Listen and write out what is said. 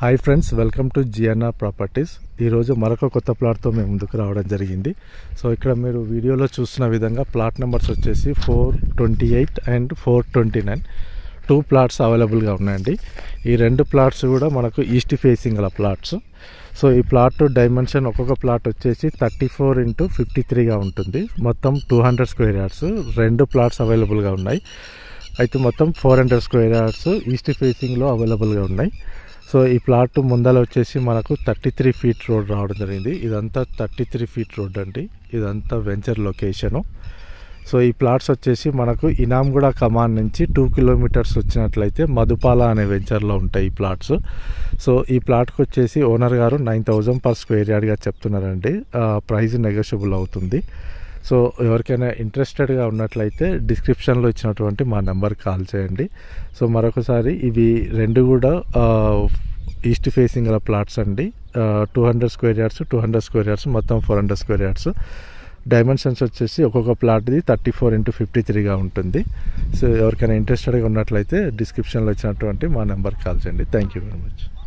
hi friends welcome to G N R properties ఈరోజు మరొక కొత్త ప్లాట్తో మేము ముందుకు రావడం జరిగింది సో ఇక్కడ మీరు వీడియోలో చూస్తున్న విధంగా ప్లాట్ నెంబర్స్ వచ్చేసి four twenty eight and four twenty nine two plots అవైలబుల్గా ఉన్నాయండి ఈ రెండు ప్లాట్స్ కూడా మనకు ఈస్ట్ ఫేసింగ్ గల ప్లాట్స్ సో ఈ ప్లాట్ డైమెన్షన్ ఒక్కొక్క ప్లాట్ వచ్చేసి థర్టీ ఫోర్ ఇంటూ ఫిఫ్టీ త్రీగా ఉంటుంది మొత్తం టూ హండ్రెడ్ స్క్వేర్ యార్డ్స్ రెండు ప్లాట్స్ అవైలబుల్గా ఉన్నాయి అయితే మొత్తం four hundred square yards east ఫేసింగ్లో అవైలబుల్గా ఉన్నాయి సో ఈ ప్లాట్ ముందర వచ్చేసి మనకు థర్టీ త్రీ ఫీట్ రోడ్ రావడం జరిగింది ఇదంతా థర్టీ త్రీ ఫీట్ రోడ్ అండి ఇదంతా వెంచర్ లొకేషను సో ఈ ప్లాట్స్ వచ్చేసి మనకు ఇనాంగూడ కమాన్ నుంచి టూ కిలోమీటర్స్ వచ్చినట్లయితే మధుపాల అనే వెంచర్లో ఉంటాయి ఈ ప్లాట్స్ సో ఈ ప్లాట్కి వచ్చేసి ఓనర్ గారు నైన్ థౌజండ్ పర్ స్క్వేర్ యార్డ్గా చెప్తున్నారండి ప్రైస్ నెగోషియబుల్ అవుతుంది సో ఎవరికైనా ఇంట్రెస్టెడ్గా ఉన్నట్లయితే డిస్క్రిప్షన్లో ఇచ్చినటువంటి మా నెంబర్ కాల్ చేయండి సో మరొకసారి ఇవి రెండు కూడా ఈస్ట్ ఫేసింగ్ గల ప్లాట్స్ అండి two hundred square yards two hundred square yards మొత్తం four hundred square yards dimensions వచ్చేసి ఒక్కొక్క ప్లాట్ది థర్టీ ఫోర్ ఇంటూ ఫిఫ్టీ త్రీగా ఉంటుంది సో ఎవరికైనా ఇంట్రెస్టెడ్గా ఉన్నట్లయితే డిస్క్రిప్షన్లో ఇచ్చినటువంటి మా నెంబర్కి కాల్ చేయండి థ్యాంక్ యూ వెరీ మచ్